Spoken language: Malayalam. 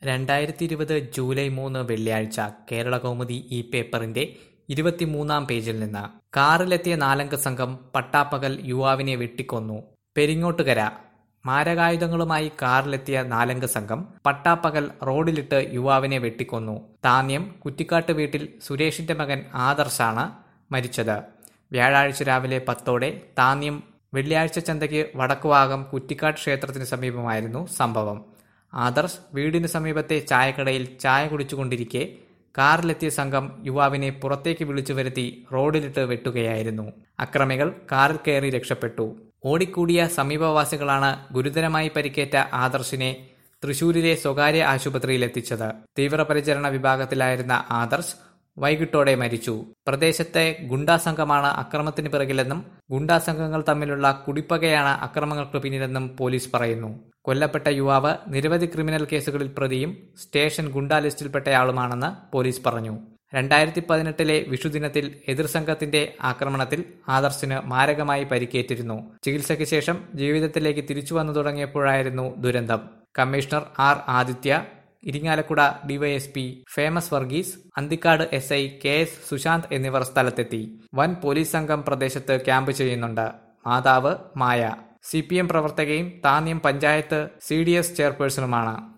രണ്ടായിരത്തി ഇരുപത് ജൂലൈ മൂന്ന് വെള്ളിയാഴ്ച കേരളകൗമുദി ഈ പേപ്പറിന്റെ ഇരുപത്തിമൂന്നാം പേജിൽ നിന്ന് കാറിലെത്തിയ നാലംഗ സംഘം പട്ടാപ്പകൽ യുവാവിനെ വെട്ടിക്കൊന്നു പെരിങ്ങോട്ടുകര മാരകായുധങ്ങളുമായി കാറിലെത്തിയ നാലംഗ സംഘം പട്ടാപ്പകൽ റോഡിലിട്ട് യുവാവിനെ വെട്ടിക്കൊന്നു താന്യം കുറ്റിക്കാട്ട് വീട്ടിൽ സുരേഷിന്റെ മകൻ ആദർശാണ് മരിച്ചത് വ്യാഴാഴ്ച രാവിലെ പത്തോടെ താന്യം വെള്ളിയാഴ്ച ചന്തയ്ക്ക് വടക്കുഭാഗം കുറ്റിക്കാട്ട് ക്ഷേത്രത്തിന് സമീപമായിരുന്നു സംഭവം ആദർശ് വീടിന് സമീപത്തെ ചായക്കടയിൽ ചായ കുടിച്ചുകൊണ്ടിരിക്കെ കാറിലെത്തിയ സംഘം യുവാവിനെ പുറത്തേക്ക് വിളിച്ചു വരുത്തി റോഡിലിട്ട് വെട്ടുകയായിരുന്നു അക്രമികൾ കാറിൽ കയറി രക്ഷപ്പെട്ടു ഓടിക്കൂടിയ സമീപവാസികളാണ് ഗുരുതരമായി പരിക്കേറ്റ ആദർശിനെ തൃശൂരിലെ സ്വകാര്യ ആശുപത്രിയിൽ എത്തിച്ചത് തീവ്രപരിചരണ വിഭാഗത്തിലായിരുന്ന ആദർശ് വൈകിട്ടോടെ മരിച്ചു പ്രദേശത്തെ ഗുണ്ടാ സംഘമാണ് അക്രമത്തിന് പിറകിലെന്നും ഗുണ്ടാ സംഘങ്ങൾ തമ്മിലുള്ള കുടിപ്പകയാണ് അക്രമങ്ങൾക്ക് പിന്നിലെന്നും പോലീസ് പറയുന്നു കൊല്ലപ്പെട്ട യുവാവ് നിരവധി ക്രിമിനൽ കേസുകളിൽ പ്രതിയും സ്റ്റേഷൻ ഗുണ്ടാ ലിസ്റ്റിൽപ്പെട്ടയാളുമാണെന്ന് പോലീസ് പറഞ്ഞു രണ്ടായിരത്തി പതിനെട്ടിലെ വിഷുദിനത്തിൽ എതിർസംഘത്തിന്റെ ആക്രമണത്തിൽ ആദർശിന് മാരകമായി പരിക്കേറ്റിരുന്നു ചികിത്സയ്ക്ക് ശേഷം ജീവിതത്തിലേക്ക് തിരിച്ചു വന്നു തുടങ്ങിയപ്പോഴായിരുന്നു ദുരന്തം commissioner R Aditya Irinjalakuda DYSP Famous Varghese Anthikad S I K S Sushanth എന്നിവർ സ്ഥലത്തെത്തി വൻ പോലീസ് സംഘം പ്രദേശത്ത് ക്യാമ്പ് ചെയ്യുന്നുണ്ട് മാതാവ് മായ സി പി എം പ്രവർത്തകയും Thanyam panchayat C D S ചെയർപേഴ്സണുമാണ്